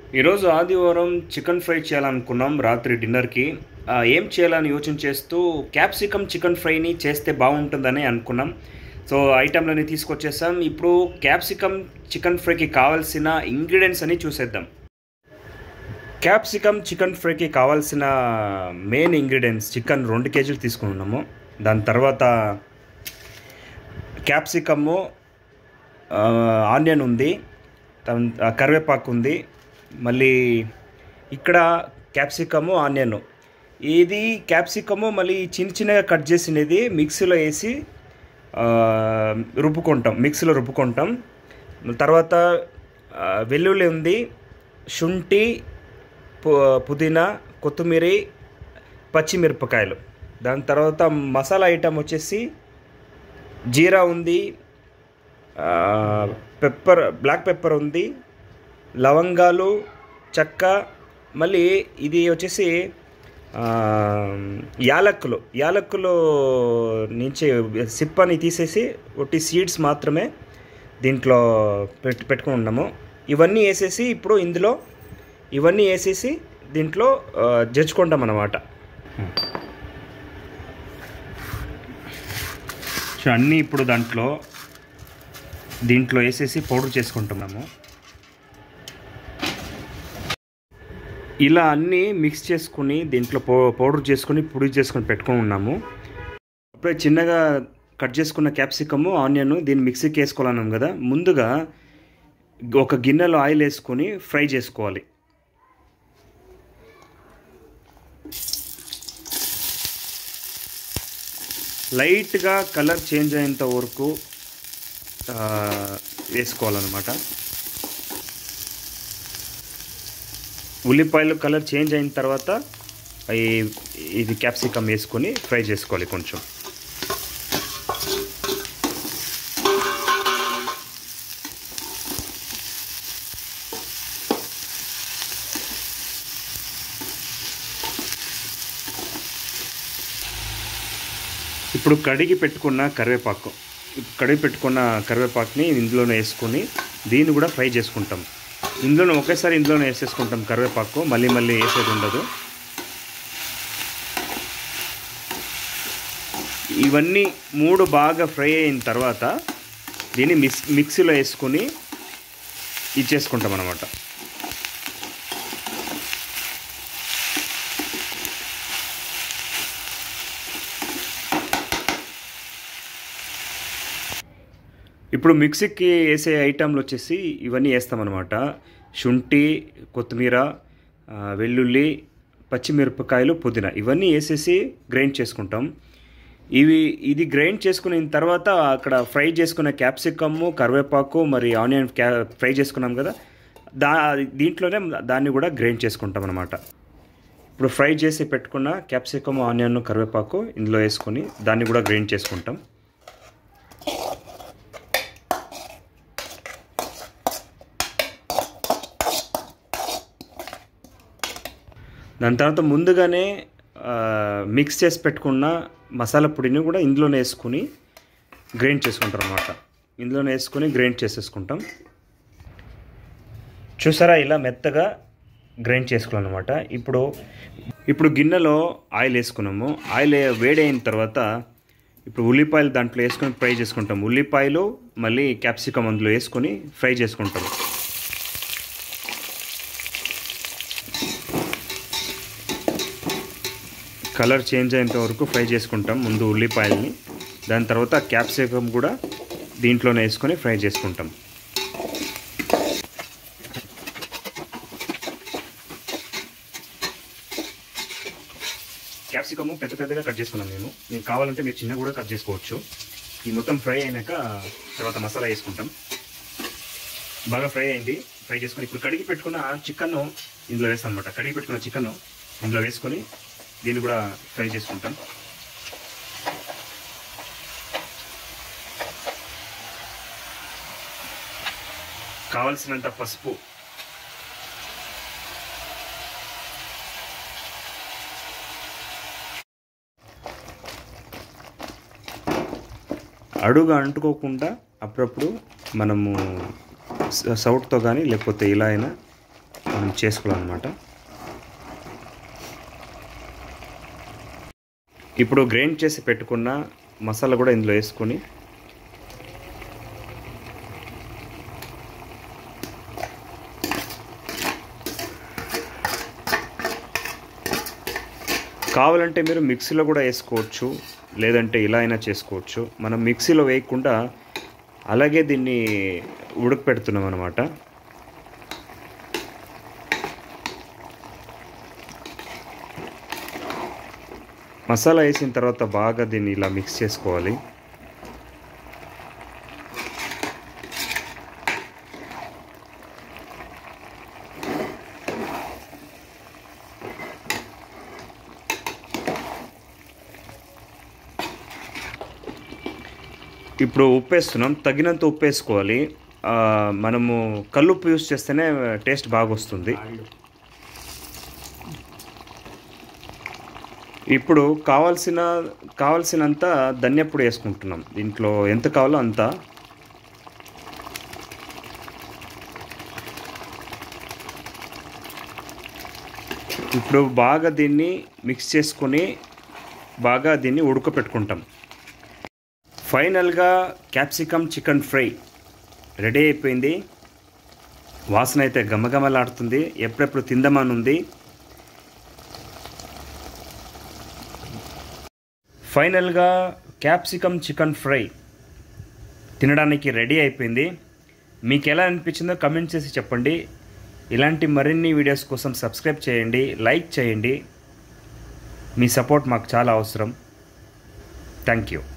ఈరోజు ఆదివారం chicken fry చేయాలనుకున్నాం రాత్రి డిన్నర్కి ఆ, ఏం చేయాలని యోచన చేస్తూ క్యాప్సికమ్ చికెన్ ఫ్రైని చేస్తే బాగుంటుందని అనుకున్నాం సో ఐటెంలని తీసుకొచ్చేసాం ఇప్పుడు క్యాప్సికమ్ చికెన్ ఫ్రైకి కావాల్సిన ఇంగ్రీడియంట్స్ అని చూసేద్దాం క్యాప్సికమ్ చికెన్ ఫ్రైకి కావాల్సిన మెయిన్ ఇంగ్రీడియంట్స్ చికెన్ రెండు కేజీలు తీసుకున్నాము దాని తర్వాత క్యాప్సికము ఆ, ఆనియన్ ఉంది తన్- ఆ, కరివేపాకు ఉంది మళ్ళీ ఇక్కడ క్యాప్సికము ఆనియన్ ఇది క్యాప్సికము మళ్ళీ చిన్న చిన్నగా కట్ చేసినది మిక్సీలో వేసి ఆ, రుబ్బుకుంటాం మిక్సీలో రుబ్బుకుంటాం తర్వాత ఆ, వెల్లుల్లి ఉంది శుంఠి పు- పుదీనా కొత్తిమీర పచ్చిమిరపకాయలు దాని తర్వాత మసాలా ఐటమ్ వచ్చేసి జీరా ఉంది ఆ, పెప్పర్ బ్లాక్ పెప్పర్ ఉంది లవంగాలు చెక్క మళ్ళీ ఇది వచ్చేసి ఆ, యాలక్కులు యాలక్కులు నుంచి సిప్పని తీసేసి ఒట్టి సీడ్స్ మాత్రమే దీంట్లో పెట్టి పెట్టుకుని ఉన్నాము ఇవన్నీ వేసేసి ఇప్పుడు ఇందులో ఇవన్నీ వేసేసి దీంట్లో ఆ, జజ్జుకుంటాం అన్నమాట సో అన్నీ ఇప్పుడు దాంట్లో దీంట్లో వేసేసి పౌడర్ చేసుకుంటున్నాము ఇలా అన్నీ మిక్స్ చేసుకుని దీంట్లో పౌ పౌడర్ చేసుకుని పొడి చేసుకుని పెట్టుకొని ఉన్నాము అప్పుడే చిన్నగా కట్ చేసుకున్న క్యాప్సికము ఆనియన్ దీన్ని మిక్సీకి వేసుకోవాలన్నాం కదా ముందుగా ఒక గిన్నెలో ఆయిల్ వేసుకొని ఫ్రై చేసుకోవాలి లైట్గా కలర్ చేంజ్ అయ్యేంత వరకు ఆ, వేసుకోవాలన్నమాట ఉల్లిపాయలు కలర్ చేంజ్ అయిన తర్వాత ఈ ఇది క్యాప్సికమ్ వేసుకొని ఫ్రై చేసుకోవాలి కొంచెం ఇప్పుడు కడిగి పెట్టుకున్న కరివేపాకు కడిగి పెట్టుకున్న కరివేపాకుని ఇందులోనే వేసుకొని దీన్ని కూడా ఫ్రై చేసుకుంటాం ఇందులోనే ఒకేసారి ఇందులోనే వేసేసుకుంటాం కరివేపాకు మళ్ళీ మళ్ళీ వేసేది ఉండదు ఇవన్నీ మూడు బాగా ఫ్రై అయిన తర్వాత దీన్ని మిక్స్ మిక్సీలో వేసుకొని ఇచ్చేసుకుంటాం అనమాట ఇప్పుడు మిక్సీకి వేసే ఐటెంలు వచ్చేసి ఇవన్నీ వేస్తామన్నమాట శుంఠి కొత్తిమీర ఆ, వెల్లుల్లి పచ్చిమిరపకాయలు పుదీనా ఇవన్నీ వేసేసి గ్రైండ్ చేసుకుంటాం ఇవి ఇది గ్రైండ్ చేసుకున్న తర్వాత అక్కడ ఫ్రై చేసుకున్న క్యాప్సికమ్ కరివేపాకు మరి ఆనియన్ క్యా ఫ్రై చేసుకున్నాం కదా దా దీంట్లోనే దాన్ని కూడా గ్రైండ్ చేసుకుంటాం అనమాట ఇప్పుడు ఫ్రై చేసి పెట్టుకున్న క్యాప్సికమ్ ఆనియన్ కరివేపాకు ఇందులో వేసుకొని దాన్ని కూడా గ్రైండ్ చేసుకుంటాం దాని తర్వాత ముందుగానే ఆ, మిక్స్ చేసి పెట్టుకున్న మసాలా పొడిని కూడా ఇందులోనే వేసుకుని గ్రైండ్ చేసుకుంటాం అనమాట ఇందులోనే వేసుకొని గ్రైండ్ చేసేసుకుంటాం చూసారా ఇలా మెత్తగా గ్రైండ్ చేసుకోవాలన్నమాట ఇప్పుడు ఇప్పుడు గిన్నెలో ఆయిల్ వేసుకున్నాము ఆయిల్ వేడి అయిన తర్వాత ఇప్పుడు ఉల్లిపాయలు దాంట్లో వేసుకొని ఫ్రై చేసుకుంటాం ఉల్లిపాయలు మళ్ళీ క్యాప్సికమ్ అందులో వేసుకొని ఫ్రై చేసుకుంటాం కలర్ చేంజ్ అయ్యేంత వరకు ఫ్రై చేసుకుంటాం ముందు ఉల్లిపాయల్ని దాని తర్వాత క్యాప్సికమ్ కూడా దీంట్లోనే వేసుకొని ఫ్రై చేసుకుంటాం క్యాప్సికమ్ పెద్ద పెద్దగా కట్ చేసుకున్నాను నేను మీకు కావాలంటే మీరు చిన్న కూడా కట్ చేసుకోవచ్చు ఈ మొత్తం ఫ్రై అయినాక తర్వాత మసాలా వేసుకుంటాం బాగా ఫ్రై అయింది ఫ్రై చేసుకొని ఇప్పుడు కడిగి పెట్టుకున్న చికెన్ ఇందులో వేస్తాం అనమాట కడిగి పెట్టుకున్న చికెన్ ఇందులో వేసుకొని దీన్ని కూడా ఫ్రై చేసుకుంటాం కావలసినంత పసుపు అడుగు అంటుకోకుండా అప్పుడప్పుడు మనము స- సౌట్తో కానీ లేకపోతే ఇలా అయినా మనం చేసుకోవాలన్నమాట ఇప్పుడు గ్రైండ్ చేసి పెట్టుకున్న మసాలా కూడా ఇందులో వేసుకొని కావాలంటే మీరు మిక్సీలో కూడా వేసుకోవచ్చు లేదంటే ఇలా అయినా చేసుకోవచ్చు మనం మిక్సీలో వేయకుండా అలాగే దీన్ని ఉడకపెడుతున్నాం అనమాట మసాలా వేసిన తర్వాత బాగా దీన్ని ఇలా మిక్స్ చేసుకోవాలి ఇప్పుడు ఉప్పు వేస్తున్నాం తగినంత ఉప్పు వేసుకోవాలి ఆ, మనము కల్లుప్పు యూస్ చేస్తేనే టేస్ట్ బాగా వస్తుంది ఇప్పుడు కావాల్సిన కావాల్సినంత ధనియప్పుడు వేసుకుంటున్నాం దీంట్లో ఎంత కావాలో అంత ఇప్పుడు బాగా దీన్ని మిక్స్ చేసుకొని బాగా దీన్ని ఉడకపెట్టుకుంటాం ఫైనల్గా క్యాప్సికమ్ చికెన్ ఫ్రై రెడీ అయిపోయింది వాసన అయితే గమగమలాడుతుంది ఎప్పుడెప్పుడు తిందామని ఉంది ఫైనల్గా క్యాప్సికమ్ చికెన్ ఫ్రై తినడానికి రెడీ అయిపోయింది మీకు ఎలా అనిపించిందో కమెంట్ చేసి చెప్పండి ఇలాంటి మరిన్ని వీడియోస్ కోసం సబ్స్క్రైబ్ చేయండి లైక్ చేయండి మీ సపోర్ట్ మాకు చాలా అవసరం థ్యాంక్ యూ